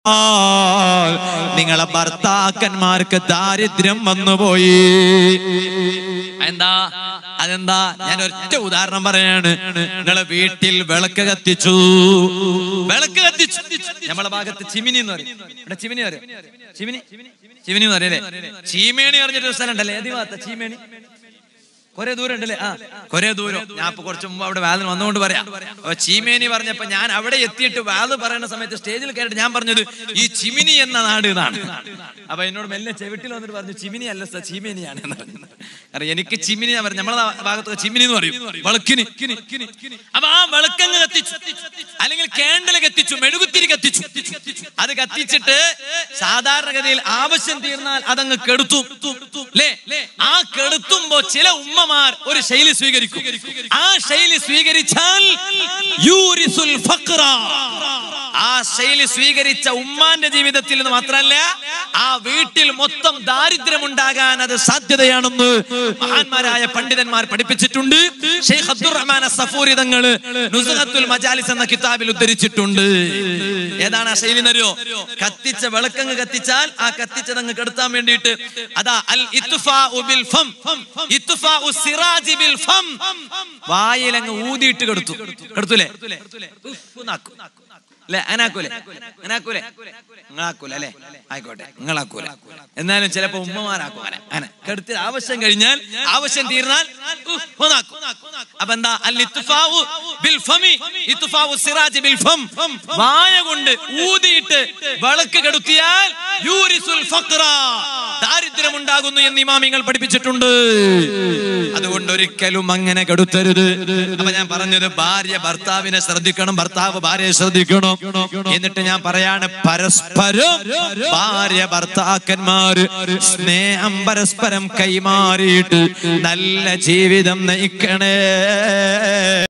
നിങ്ങളെ ഭർത്താക്കന്മാർക്ക് ദാരിദ്ര്യം വന്നുപോയി എന്താ അതെന്താ ഞാൻ ഒറ്റ ഉദാഹരണം പറയാണ് നിങ്ങളെ വീട്ടിൽ വിളക്ക് കത്തിച്ചു വിളക്ക് കത്തിച്ചു നമ്മളെ ഭാഗത്ത് ചിമിനി എന്ന് പറയും ഇവിടെ ചിമിനി അറിയാം ചിമിനി ചിമിനി എന്ന് പറയല്ലേ ചീമേണി പറഞ്ഞിട്ടൊരു സ്ഥലം ഉണ്ടല്ലേ ഏത് ഭാഗത്താ ചീമേണി കൊറേ ദൂരം ഉണ്ടല്ലേ ആ കൊറേ ദൂരം ഞാൻ ഇപ്പൊ കുറച്ച് മുമ്പ് അവിടെ വാതിൽ വന്നുകൊണ്ട് പറയാം അപ്പൊ ചീമേനി പറഞ്ഞപ്പോ ഞാൻ അവിടെ എത്തിയിട്ട് വാത് പറയുന്ന സമയത്ത് സ്റ്റേജിൽ കയറിയിട്ട് ഞാൻ പറഞ്ഞത് ഈ ചിമിനി എന്ന നാട് എന്നാണ് അപ്പൊ എന്നോട് മെല്ലെ ചെവിട്ടിൽ വന്നിട്ട് പറഞ്ഞു ചിമിനി അല്ല സർ ചീമേനിയാണ് എന്ന് പറഞ്ഞു കാരണം എനിക്ക് ചിമിനി ഞാൻ പറഞ്ഞു നമ്മളെ ഭാഗത്തൊക്കെ ചിമിനി എന്ന് പറയും വിളക്കിന് അപ്പൊ ആ വിളക്കങ്ങ് കത്തിച്ചു അല്ലെങ്കിൽ കേണ്ടൽ കത്തിച്ചു മെഴുകുത്തിരി കത്തിച്ചു അത് കത്തിച്ചിട്ട് സാധാരണഗതിയിൽ ആവശ്യം തീർന്നാൽ അതങ്ങ് കെടുത്തു അല്ലേ ആ കെടുത്തുമ്പോ ചില ഉമ്മമാർ ഒരു ശൈലി സ്വീകരിക്കും ആ ശൈലി സ്വീകരിച്ചാൽ യൂരിസുൽ ഫഖ്റ. ആ ശൈലി സ്വീകരിച്ച ഉമ്മാന്റെ ജീവിതത്തിൽ നിന്ന് മാത്രമല്ല ആ വീട്ടിൽ മൊത്തം ദാരിദ്ര്യം ഉണ്ടാകാൻ അത് സാധ്യതയാണെന്ന് മഹാന്മാരായ പണ്ഡിതന്മാർ പഠിപ്പിച്ചിട്ടുണ്ട് ഷെയ്ഖ് അബ്ദുറഹ്മാൻ സഫൂരി തങ്ങള് നുസ്ഹത്തുൽ മജാലിസ് എന്ന കിതാബിൽ ഉദ്ധരിച്ചിട്ടുണ്ട് ഏതാണ് ആ ശൈലി എന്നറിയോ കത്തിച്ച വിളക്കങ്ങ് കത്തിച്ചാൽ ആ കത്തിച്ചതങ്ങ് കെടുത്താൻ വേണ്ടിയിട്ട് അതാ അൽ ഇത്ഫാഉ ബിൽ ഫം ഇത്ഫാഉ സിറാജി ബിൽ ഫം വായിലങ്ങ് ഊതിയിട്ട് കെടുത്തു കെടുത്തൂലേ ഉഫ് എന്നാക്കും. അല്ലെ അനാക്കൂലെ അനാക്കൂലെ നിങ്ങളാക്കൂല അല്ലെ ആയിക്കോട്ടെ നിങ്ങളാക്കൂല എന്നാലും ചിലപ്പോ ഉമ്മമാരാക്കും അങ്ങനെ അങ്ങനെ കെടുത്തി ആവശ്യം കഴിഞ്ഞാൽ ആവശ്യം തീർന്നാൽ ഉഫ് ഒന്നാക്കും. അപ്പൊ എന്താ അൽ ഇത്ഫാഉ ബിൽ ഫമി ഇത്ഫാഉ സിറാജ് ബിൽ ഫം വായ കൊണ്ട് ഊതിയിട്ട് വിളക്ക് കെടുത്തിയാൽ യൂരിസുൽ ഫഖ്റ ദാരിദ്ര്യം ഉണ്ടാകുന്നു എന്ന് ഇമാമിങ്ങൾ പഠിപ്പിച്ചിട്ടുണ്ട് അതുകൊണ്ട് ഒരിക്കലും അങ്ങനെ കെടുത്തരുത് അപ്പൊ ഞാൻ പറഞ്ഞത് ഭാര്യ ഭർത്താവിനെ ശ്രദ്ധിക്കണം ഭർത്താവ് ഭാര്യയെ ശ്രദ്ധിക്കണം എന്നിട്ട് ഞാൻ പറയാണ് പരസ്പരം ഭാര്യ ഭർത്താക്കന്മാര് സ്നേഹം പരസ്പരം കൈമാറിയിട്ട് നല്ല ജീവിതം നയിക്കണേ